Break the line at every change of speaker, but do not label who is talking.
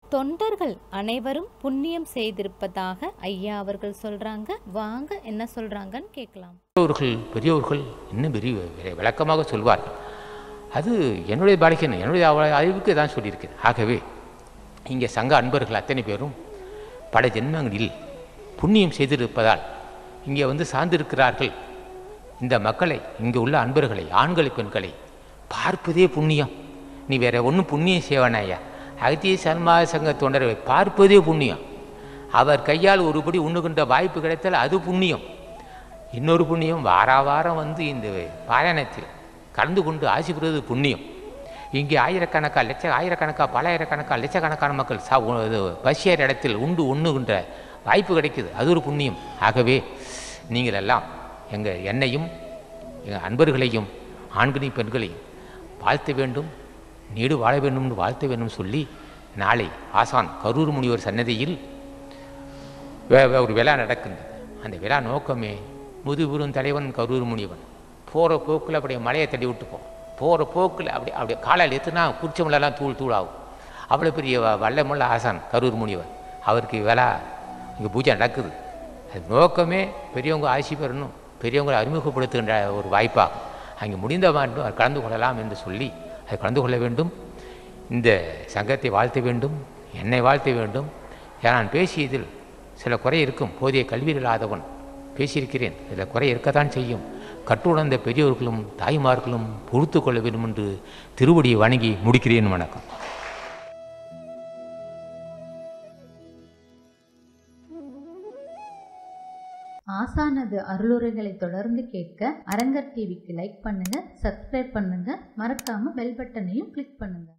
தொண்டர்கள் அனைவரும் புண்ணியம் செய்திருப்பதாக ஐயா அவர்கள் சொல்றாங்க வாங்க என்ன சொல்றாங்கன்னு கேட்கலாம்
பெரியவர்கள் பெரியவர்கள் இன்னும் பெரிய வி- விளக்கமாக சொல்வார்கள் அது என்னுடைய பாலிக்கணும் என்னுடைய அவ- அறிவுக்கு தான் சொல்லியிருக்கேன் ஆகவே இங்கே சங்க அன்பர்கள் அத்தனை பேரும் பல ஜென்மங்களில் புண்ணியம் செய்திருப்பதால் இங்கே வந்து சார்ந்திருக்கிறார்கள் இந்த மக்களை இங்கே உள்ள அன்பர்களை ஆண்களை பெண்களை பார்ப்பதே புண்ணியம் நீ வேற ஒன்றும் புண்ணியம் செய்வானாயா அகத்திய சன்மா சங்க தொண்டரை பார்ப்பதே புண்ணியம் அவர் கையால் ஒருபடி உண்ணுகின்ற வாய்ப்பு கிடைத்தால் அது புண்ணியம் இன்னொரு புண்ணியம் வாரா வாரம் வந்து இந்த பாராயணத்தில் கலந்து கொண்டு ஆசி பெறுவது புண்ணியம் இங்கே ஆயிரக்கணக்கா லட்ச ஆயிரக்கணக்கா பலாயிரக்கணக்கா லட்சக்கணக்கான மக்கள் சா உ- இது பசியார் இடத்தில் உண்டு உண்ணுகின்ற வாய்ப்பு கிடைக்குது அது ஒரு புண்ணியம் ஆகவே நீங்கள் எல்லாம் எங்கள் என்னையும் எங்கள் அன்பர்களையும் ஆண்களையும் பெண்களையும் வாழ்த்த வேண்டும் நீடு வாழ வேண்டும்னு வாழ்த்த வேண்டும் சொல்லி நாளை ஆசான் கரூர் முனிவர் சன்னதியில் வே- வே- ஒரு விழா நடக்கின்றது அந்த விழா நோக்கமே முதுபெரும் தலைவன் கரூர் முனிவன் போகிற போக்கில் அப்படியே மலையை தள்ளி விட்டு போ போகிற போக்கில் அப்படி அப்படியே காலால் எத்துனா குடிச்சவங்களெல்லாம் தூள் தூளாகும் அவ்வளோ பெரிய வ- வல்லமுள்ள ஆசான் கரூர் முனிவன் அவருக்கு விழா இங்கே பூஜை நடக்குது அது நோக்கமே பெரியவங்க ஆசி பெறணும் பெரியவங்களை அறிமுகப்படுத்துகின்ற ஒரு வாய்ப்பாகும் அங்கே முடிந்த வேண்டும் அவர் கலந்து கொள்ளலாம் என்று சொல்லி அதை கலந்து கொள்ள வேண்டும் இந்த சங்கத்தை வாழ்த்த வேண்டும் என்னை வாழ்த்த வேண்டும் ஏன் நான் பேசியதில் சில குறை இருக்கும் போதிய கல்வி இல்லாதவன் பேசியிருக்கிறேன் இதில் குறை இருக்கத்தான் செய்யும் கற்றுணர்ந்த பெரியவர்களும் தாய்மார்களும் பொறுத்து கொள்ள வேண்டும் என்று திருவடியை வணங்கி முடிக்கிறேன் வணக்கம்
ஆசானது அருளுரைகளை தொடர்ந்து கேட்க அரங்கர் டிவிக்கு லைக் பண்ணுங்க சப்ஸ்கிரைப் பண்ணுங்க மறக்காம பெல் பட்டனையும் கிளிக் பண்ணுங்க